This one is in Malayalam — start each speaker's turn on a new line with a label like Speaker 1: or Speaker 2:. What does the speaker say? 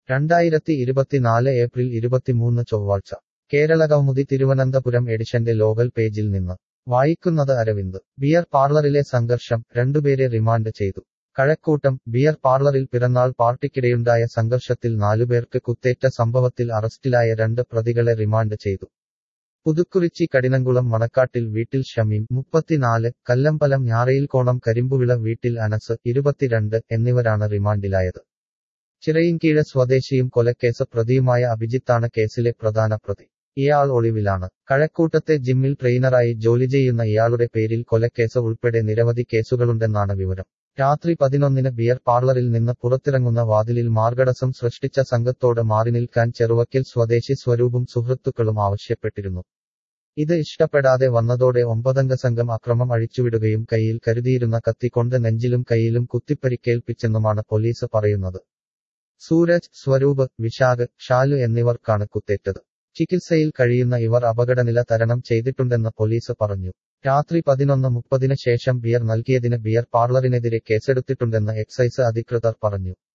Speaker 1: രണ്ടായിരത്തി ഇരുപത്തിനാല് ഏപ്രിൽ ഇരുപത്തിമൂന്ന് ചൊവ്വാഴ്ച കേരള കൗമുദി തിരുവനന്തപുരം എഡിഷന്റെ ലോകൽ പേജിൽ നിന്ന് വായിക്കുന്നത് അരവിന്ദ് ബിയർ പാർലറിലെ സംഘർഷം രണ്ടുപേരെ റിമാൻഡ് ചെയ്തു കഴക്കൂട്ടം ബിയർ പാർലറിൽ പിറന്നാൾ പാർട്ടിക്കിടെയുണ്ടായ സംഘർഷത്തിൽ നാലുപേർക്ക് കുത്തേറ്റ സംഭവത്തിൽ അറസ്റ്റിലായ രണ്ട് പ്രതികളെ റിമാൻഡ് ചെയ്തു പുതുക്കുറിച്ചി കടിനംകുളം മണക്കാട്ടിൽ വീട്ടിൽ ഷമീം മുപ്പത്തിനാല് കല്ലമ്പലം ഞാറയിൽക്കോണം കരിമ്പുവിള വീട്ടിൽ അനസ് ഇരുപത്തിരണ്ട് എന്നിവരാണ് റിമാൻഡിലായത് ചിറയിൻകീഴ സ്വദേശിയും കൊലക്കേസ് പ്രതിയുമായ അഭിജിത്താണ് കേസിലെ പ്രധാന പ്രതി ഇയാൾ ഒളിവിലാണ് കഴക്കൂട്ടത്തെ ജിമ്മിൽ ട്രെയിനറായി ജോലി ചെയ്യുന്ന ഇയാളുടെ പേരിൽ കൊലക്കേസ് ഉൾപ്പെടെ നിരവധി കേസുകളുണ്ടെന്നാണ് വിവരം രാത്രി പതിനൊന്നിന് ബിയർ പാർലറിൽ നിന്ന് പുറത്തിറങ്ങുന്ന വാതിലിൽ മാർഗടസം സൃഷ്ടിച്ച സംഘത്തോട് മാറി നിൽക്കാൻ ചെറുവക്കൽ സ്വദേശി സ്വരൂപും സുഹൃത്തുക്കളും ആവശ്യപ്പെട്ടിരുന്നു ഇത് ഇഷ്ടപ്പെടാതെ വന്നതോടെ ഒമ്പതംഗ സംഘം അക്രമം അഴിച്ചുവിടുകയും കയ്യിൽ കരുതിയിരുന്ന കത്തിക്കൊണ്ട് നെഞ്ചിലും കൈയിലും കുത്തിപ്പരിക്കേൽപ്പിച്ചെന്നുമാണ് പോലീസ് പറയുന്നത് സൂരജ് സ്വരൂപ് വിശാഖ് ഷാലു എന്നിവർക്കാണ് കുത്തേറ്റത് ചികിത്സയിൽ കഴിയുന്ന ഇവർ അപകടനില തരണം ചെയ്തിട്ടുണ്ടെന്ന് പോലീസ് പറഞ്ഞു രാത്രി പതിനൊന്ന് മുപ്പതിന് ശേഷം ബിയർ നൽകിയതിന് ബിയർ പാർലറിനെതിരെ കേസെടുത്തിട്ടുണ്ടെന്ന് എക്സൈസ് അധികൃതർ പറഞ്ഞു